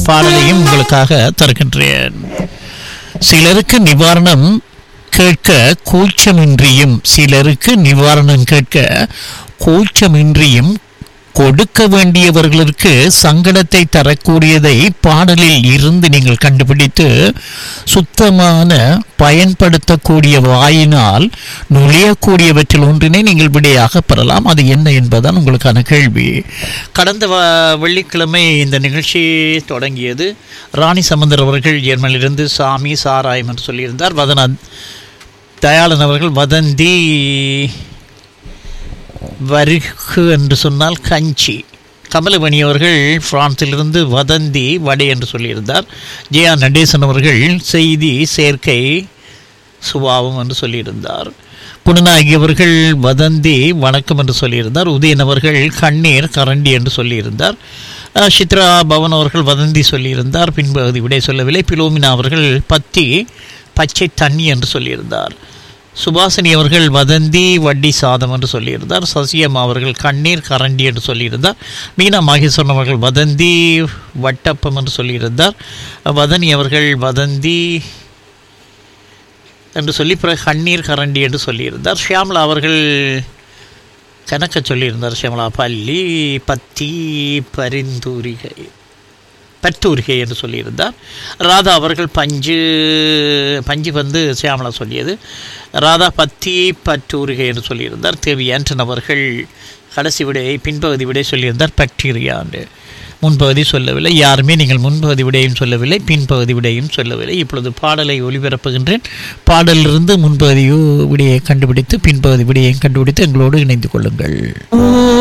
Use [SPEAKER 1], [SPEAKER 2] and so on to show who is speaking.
[SPEAKER 1] பாடலையும் உங்களுக்காக தருகின்றேன் சிலருக்கு நிவாரணம் கேட்க கூச்சமின்றியும் சிலருக்கு நிவாரணம் கேட்க கூச்சமின்றியும் கொடுக்க வேண்டியவர்களுக்கு சங்கடத்தை தரக்கூடியதை பாடலில் இருந்து நீங்கள் கண்டுபிடித்து சுத்தமான பயன்படுத்தக்கூடிய வாயினால் நுழையக்கூடியவற்றில் ஒன்றினை நீங்கள் விடையாக பெறலாம் அது என்ன என்பதுதான் உங்களுக்கான கேள்வி கடந்த வ- வெள்ளிக்கிழமை இந்த நிகழ்ச்சி தொடங்கியது ராணி சம்பந்தர் அவர்கள் ஜெர்மனிலிருந்து சாமி சாராயம் என்று சொல்லியிருந்தார் வதனா தயாளன் அவர்கள் வதந்தி வருகு என்று சொன்னால் கஞ்சி கமலமணி அவர்கள் பிரான்சிலிருந்து வதந்தி வடை என்று சொல்லியிருந்தார் ஜெயா நடேசன் அவர்கள் செய்தி சேர்க்கை சுபாவம் என்று சொல்லியிருந்தார் குணநாயகி அவர்கள் வதந்தி வணக்கம் என்று சொல்லியிருந்தார் உதயன் அவர்கள் கண்ணீர் கரண்டி என்று சொல்லியிருந்தார் அஹ், சித்ரா பவன் அவர்கள் வதந்தி சொல்லியிருந்தார் பின்பு அது விடை சொல்லவில்லை பிலோமினா அவர்கள் பத்தி பச்சை தண்ணி என்று சொல்லியிருந்தார் சுபாசினி அவர்கள் வதந்தி வட்டி சாதம் என்று சொல்லியிருந்தார் சசியம்மா அவர்கள் கண்ணீர் கரண்டி என்று சொல்லியிருந்தார் மீனா மாகேஸ்வரன் அவர்கள் வதந்தி வட்டப்பம் என்று சொல்லியிருந்தார் வதனி அவர்கள் வதந்தி என்று சொல்லி பிறகு கண்ணீர் கரண்டி என்று சொல்லியிருந்தார் ஷியாமலா அவர்கள் கணக்க சொல்லியிருந்தார் ஷியாமலா பள்ளி பத்தி பரிந்துரிகை பற்றூரிகை என்று சொல்லியிருந்தார் ராதா அவர்கள் பஞ்சு பஞ்சு வந்து சியாமலா சொல்லியது ராதா பத்தி பற்றூரிகை என்று சொல்லியிருந்தார் தேவி ஆண்டன் அவர்கள் கடைசி விடையை பின்பகுதி விடை சொல்லியிருந்தார் பாக்டீரியா என்று முன்பகுதி சொல்லவில்லை யாருமே நீங்கள் முன்பகுதி விடையும் சொல்லவில்லை பின்பகுதி விடையும் சொல்லவில்லை இப்பொழுது பாடலை ஒளிபரப்புகின்றேன் பாடலிலிருந்து முன்பகுதி விடையை கண்டுபிடித்து பின்பகுதி விடையை கண்டுபிடித்து எங்களோடு இணைந்து கொள்ளுங்கள்